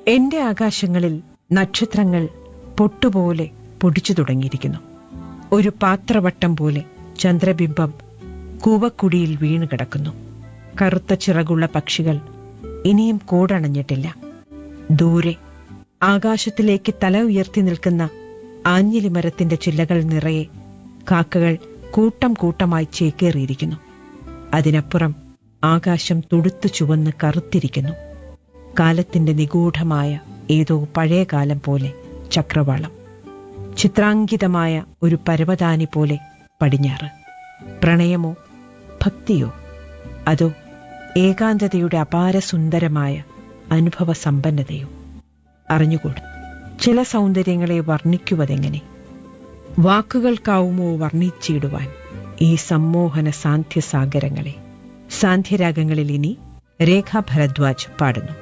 എന്റെ ആകാശങ്ങളിൽ നക്ഷത്രങ്ങൾ പൊട്ടുപോലെ പൊടിച്ചു തുടങ്ങിയിരിക്കുന്നു ഒരു പാത്രവട്ടം പോലെ ചന്ദ്രബിംബം കൂവക്കുടിയിൽ വീണു കിടക്കുന്നു കറുത്ത ചിറകുള്ള പക്ഷികൾ ഇനിയും കൂടണഞ്ഞിട്ടില്ല ദൂരെ ആകാശത്തിലേക്ക് തല ഉയർത്തി നിൽക്കുന്ന ആഞ്ഞിലി മരത്തിന്റെ ചില്ലകൾ നിറയെ കാക്കകൾ കൂട്ടം കൂട്ടമായി ചേക്കേറിയിരിക്കുന്നു അതിനപ്പുറം ആകാശം തുടുത്തു ചുവന്ന് കറുത്തിരിക്കുന്നു കാലത്തിന്റെ നിഗൂഢമായ ഏതോ പഴയ കാലം പോലെ ചക്രവാളം ചിത്രാങ്കിതമായ ഒരു പരവതാനി പോലെ പടിഞ്ഞാറ് പ്രണയമോ ഭക്തിയോ അതോ ഏകാന്തതയുടെ അപാര സുന്ദരമായ അനുഭവ സമ്പന്നതയോ അറിഞ്ഞുകൂടാ ചില സൗന്ദര്യങ്ങളെ വർണ്ണിക്കുവതെങ്ങനെ വാക്കുകൾക്കാവുമോ വർണ്ണിച്ചിടുവാൻ ഈ സമ്മോഹന സാന്ധ്യസാഗരങ്ങളെ സാന്ധ്യരാഗങ്ങളിൽ ഇനി രേഖ ഭരദ്വാജ് പാടുന്നു